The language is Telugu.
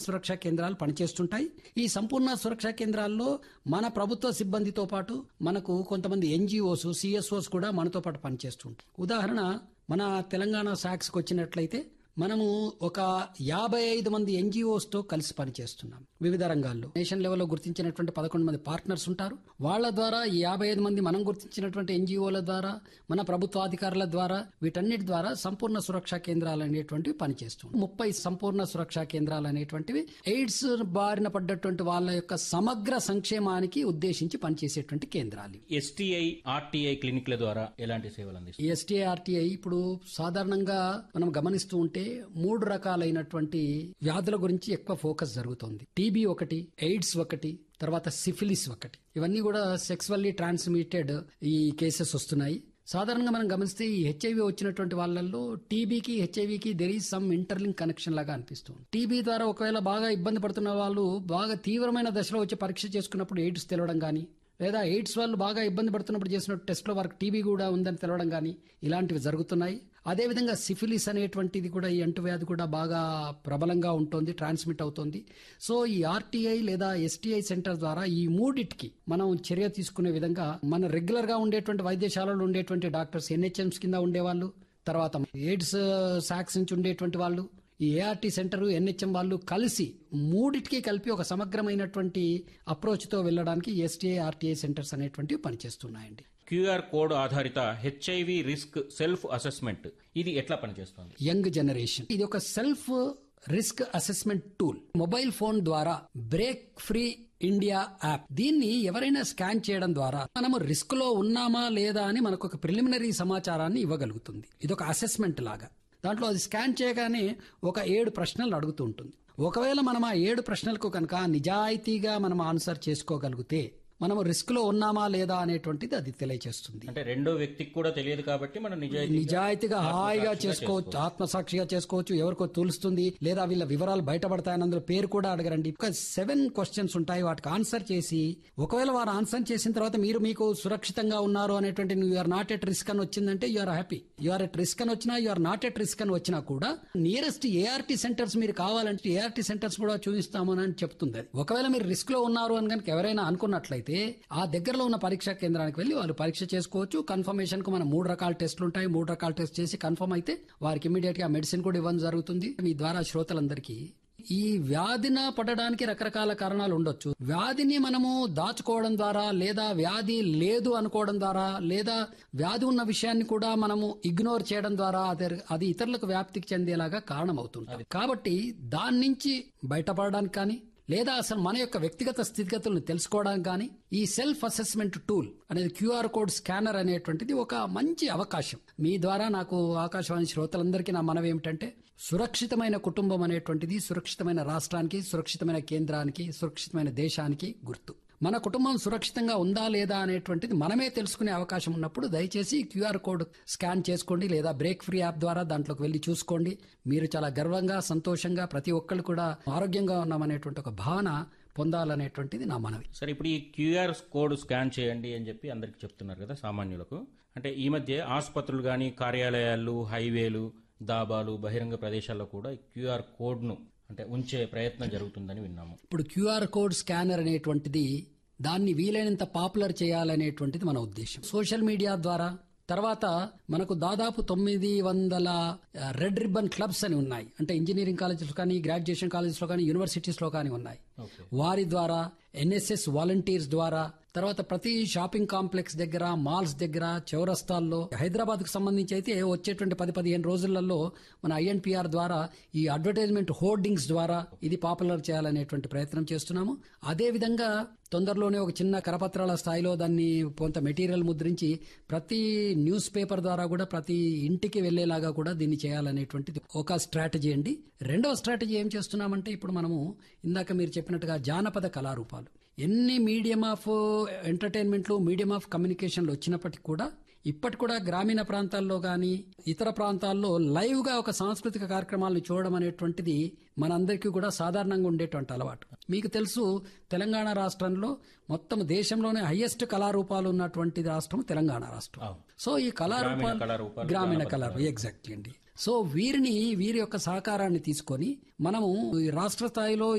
సురక్షా కేంద్రాలు పనిచేస్తుంటాయి ఈ సంపూర్ణ సురక్షా కేంద్రాల్లో మన ప్రభుత్వ సిబ్బందితో పాటు మనకు కొంతమంది ఎన్జిఓస్ సిఎస్ఓస్ కూడా మనతో పాటు పనిచేస్తుంటాయి ఉదాహరణ మన తెలంగాణ శాఖకు వచ్చినట్లయితే మనము ఒక యాభై ఐదు మంది ఎన్జిఓస్ తో కలిసి పనిచేస్తున్నాం వివిధ రంగాల్లో నేషన్ లెవెల్లో గుర్తించినటువంటి పదకొండు మంది పార్ట్నర్స్ ఉంటారు వాళ్ళ ద్వారా ఈ యాభై ఐదు మంది మనం గుర్తించినటువంటి ఎన్జిఓల ద్వారా మన ప్రభుత్వ అధికారుల ద్వారా వీటన్నిటి ద్వారా సంపూర్ణ సురక్షా కేంద్రాలు అనేటువంటివి పనిచేస్తుంది ముప్పై సంపూర్ణ సురక్షా కేంద్రాలు అనేటువంటివి ఎయిడ్స్ బారిన పడ్డటువంటి వాళ్ళ యొక్క సమగ్ర సంక్షేమానికి ఉద్దేశించి పనిచేసేటువంటి కేంద్రాలు ఇవి. ఎస్టీఐ ఆర్టీఐ క్లినిక్ల ద్వారా ఎలాంటి సేవలు అందిస్తారు ఈ ఎస్టీఆర్టీఐ ఇప్పుడు సాధారణంగా మనం గమనిస్తూ ఉంటే మూడు రకాలైనటువంటి వ్యాధుల గురించి ఎక్కువ ఫోకస్ జరుగుతోంది టీబీ ఒకటి ఎయిడ్స్ ఒకటి తర్వాత సిఫిలిస్ ఒకటి ఇవన్నీ కూడా సెక్సువల్లీ ట్రాన్స్మిటెడ్ ఈ కేసెస్ వస్తున్నాయి సాధారణంగా మనం గమనిస్తే ఈ హెచ్ఐవి వచ్చినటువంటి వాళ్ళల్లో టీబీకి హెచ్ఐవికి there is some interlink connection లాగా అనిపిస్తుంది టీబీ ద్వారా ఒకవేళ బాగా ఇబ్బంది పడుతున్న వాళ్ళు బాగా తీవ్రమైన దశలో వచ్చి పరీక్ష చేసుకున్నప్పుడు ఎయిడ్స్ తెలవడం కానీ లేదా ఎయిడ్స్ వాళ్ళు బాగా ఇబ్బంది పడుతున్నప్పుడు చేసిన టెస్ట్లో వారికి టీబీ కూడా ఉందని తెలవడం కానీ ఇలాంటివి జరుగుతున్నాయి అదేవిధంగా సిఫిలిస్ అనేటువంటిది కూడా ఈ అంటువ్యాధి కూడా బాగా ప్రబలంగా ఉంటుంది ట్రాన్స్మిట్ అవుతుంది సో ఈ ఆర్టీఐ లేదా ఎస్టీఐ సెంటర్ ద్వారా ఈ మూడిటికి మనం చర్య తీసుకునే విధంగా మన రెగ్యులర్ గా ఉండేటువంటి వైద్యశాలలో ఉండేటువంటి డాక్టర్స్ ఎన్హెచ్ఎంస్ కింద ఉండేవాళ్ళు తర్వాత ఎయిడ్స్ సాక్స్ నుంచి ఉండేటువంటి వాళ్ళు ఈ ఏఆర్టీ సెంటర్ ఎన్హెచ్ఎం వాళ్ళు కలిసి మూడిటికి కలిపి ఒక సమగ్రమైనటువంటి అప్రోచ్ తో వెళ్ళడానికి ఎస్టీఐ ఆర్టీఐ సెంటర్స్ అనేటువంటివి పనిచేస్తున్నాయండి క్యూఆర్ కోడ్ ఆధారిత హెచ్ఐవి రిస్క్ సెల్ఫ్ అసెస్మెంట్ ఇది ఎట్లా పనిచేస్తుంది యంగ్ జనరేషన్ ఇది ఒక self risk assessment tool mobile phone ద్వారా బ్రేక్ ఫ్రీ ఇండియా యాప్ దీన్ని ఎవరైనా స్కాన్ చేయడం ద్వారా మనము రిస్క్ లో ఉన్నామా లేదా అని మనకు ఒక ప్రిలిమినరీ సమాచారాన్ని ఇవ్వగలుగుతుంది ఇది ఒక అసెస్మెంట్ లాగా దాంట్లో అది స్కాన్ చేయగానే ఒక ఏడు ప్రశ్నలు అడుగుతూ ఉంటుంది ఒకవేళ మనం ఆ ఏడు ప్రశ్నలకు కనుక నిజాయితీగా మనం ఆన్సర్ చేసుకోగలిగితే మనము రిస్క్ లో ఉన్నామా లేదా అనేటువంటిది అది తెలియజేస్తుంది అంటే రెండో వ్యక్తికి కూడా తెలియదు కాబట్టి మనం నిజాయితీ నిజాయితీగా హాయిగా చేసుకోవచ్చు ఆత్మసాక్షిగా చేసుకోవచ్చు ఎవరికో తెలుస్తుంది లేదా వీళ్ళ వివరాలు బయటపడతాయని అందులో పేరు కూడా అడగరండి ఒక సెవెన్ క్వశ్చన్స్ ఉంటాయి వాటికి ఆన్సర్ చేసి ఒకవేళ వారు ఆన్సర్ చేసిన తర్వాత మీరు మీకు సురక్షితంగా ఉన్నారు అనేటువంటి యూఆర్ నాట్ ఎట్ రిస్క్ అని వచ్చిందంటే you're happy you're at risk అని వచ్చినా యూఆర్ నాట్ ఎట్ రిస్క్ అని వచ్చినా కూడా నియరెస్ట్ ఏఆర్టీ సెంటర్స్ మీరు కావాలంటే ఏఆర్టీ సెంటర్స్ కూడా చూపిస్తాము అని చెప్తుంది అది ఒకవేళ మీరు రిస్క్ లో ఉన్నారు అని కనుక ఎవరైనా అనుకున్నట్లయితే ఆ దగ్గరలో ఉన్న పరీక్షా కేంద్రానికి వెళ్లి వాళ్ళు పరీక్ష చేసుకోవచ్చు కన్ఫర్మేషన్ కు మనం మూడు రకాల టెస్టులు ఉంటాయి మూడు రకాల టెస్ట్ చేసి కన్ఫర్మ్ అయితే వారికి ఇమీడియట్ గా మెడిసిన్ కూడా ఇవ్వడం జరుగుతుంది మీ ద్వారా శ్రోతలందరికీ ఈ వ్యాధిన పడడానికి రకరకాల కారణాలు ఉండొచ్చు వ్యాధిని మనము దాచుకోవడం ద్వారా లేదా వ్యాధి లేదు అనుకోవడం ద్వారా లేదా వ్యాధి ఉన్న విషయాన్ని కూడా మనము ఇగ్నోర్ చేయడం ద్వారా అది అది ఇతరులకు వ్యాప్తికి చెందేలాగా కారణమవుతుంది కాబట్టి దాని నుంచి బయటపడడానికి కానీ లేదా అసలు మన యొక్క వ్యక్తిగత స్థితిగతులను తెలుసుకోవడానికి కానీ ఈ సెల్ఫ్ అసెస్మెంట్ టూల్ అనేది క్యూఆర్ కోడ్ స్కానర్ అనేటువంటిది ఒక మంచి అవకాశం మీ ద్వారా నాకు ఆకాశవాణి శ్రోతలందరికీ నా మనవి ఏమిటంటే సురక్షితమైన కుటుంబం అనేటువంటిది సురక్షితమైన రాష్ట్రానికి సురక్షితమైన కేంద్రానికి సురక్షితమైన దేశానికి గుర్తు మన కుటుంబం సురక్షితంగా ఉందా లేదా అనేటువంటిది మనమే తెలుసుకునే అవకాశం ఉన్నప్పుడు దయచేసి క్యూఆర్ కోడ్ స్కాన్ చేసుకోండి లేదా బ్రేక్ ఫ్రీ యాప్ ద్వారా దాంట్లోకి వెళ్లి చూసుకోండి మీరు చాలా గర్వంగా సంతోషంగా ప్రతి ఒక్కళ్ళు కూడా ఆరోగ్యంగా ఉన్నామనేటువంటి ఒక భావన పొందాలనేటువంటిది నా మనవి సరే ఇప్పుడు ఈ క్యూఆర్ కోడ్ స్కాన్ చేయండి అని చెప్పి అందరికి చెప్తున్నారు కదా సామాన్యులకు అంటే ఈ మధ్య ఆసుపత్రులు కానీ కార్యాలయాలు హైవేలు దాబాలు బహిరంగ ప్రదేశాల్లో కూడా క్యూఆర్ కోడ్ను అంటే ఉంచే ప్రయత్నం జరుగుతుందని విన్నాము ఇప్పుడు క్యూఆర్ కోడ్ స్కానర్ అనేటువంటిది దాన్ని వీలైనంత పాపులర్ చేయాలనేటువంటిది మన ఉద్దేశం సోషల్ మీడియా ద్వారా తర్వాత మనకు దాదాపు తొమ్మిది వందల రెడ్ రిబ్బన్ క్లబ్స్ అని ఉన్నాయి అంటే ఇంజనీరింగ్ కాలేజెస్ కానీ గ్రాడ్యుయేషన్ కాలేజెస్ లో కానీ యూనివర్సిటీస్ లో కానీ ఉన్నాయి ఓకే వారి ద్వారా ఎన్ఎస్ఎస్ వాలంటీర్స్ ద్వారా తర్వాత ప్రతి షాపింగ్ కాంప్లెక్స్ దగ్గర మాల్స్ దగ్గర చౌరస్తాల్లో హైదరాబాద్ కు సంబంధించి అయితే వచ్చేటువంటి పది పదిహేను రోజులలో మన ఐఎన్పిఆర్ ద్వారా ఈ అడ్వర్టైజ్మెంట్ హోర్డింగ్స్ ద్వారా ఇది పాపులర్ చేయాలనేటువంటి ప్రయత్నం చేస్తున్నాము అదే విధంగా తొందరలోనే ఒక చిన్న కరపత్రాల స్థాయిలో దాన్ని కొంత మెటీరియల్ ముద్రించి ప్రతి న్యూస్ పేపర్ ద్వారా కూడా ప్రతి ఇంటికి వెళ్లేలాగా కూడా దీన్ని చేయాలనేటువంటిది ఒక స్ట్రాటజీ అండి రెండవ స్ట్రాటజీ ఏం చేస్తున్నామంటే ఇప్పుడు మనము ఇందాక మీరు చెప్పినట్టుగా జానపద కళారూపాలు ఎన్ని మీడియం ఆఫ్ ఎంటర్టైన్మెంట్లు మీడియం ఆఫ్ కమ్యూనికేషన్లు వచ్చినప్పటికీ కూడా ఇప్పటి కూడా గ్రామీణ ప్రాంతాల్లో గాని ఇతర ప్రాంతాల్లో లైవ్ గా ఒక సాంస్కృతిక కార్యక్రమాలను చూడడం అనేటువంటిది మనందరికీ కూడా సాధారణంగా ఉండేటువంటి అలవాటు మీకు తెలుసు తెలంగాణ రాష్ట్రంలో మొత్తం దేశంలోనే హైయెస్ట్ కళారూపాలు ఉన్నటువంటి రాష్ట్రం తెలంగాణ రాష్ట్రం అవును. సో ఈ కళారూపాలు కళారూపాలు, గ్రామీణ జానపద కళారూపాలు ఎగ్జాక్ట్లీ అండి సో వీరిని వీరి యొక్క సహకారాన్ని తీసుకొని మనము ఈ రాష్ట్ర స్థాయిలో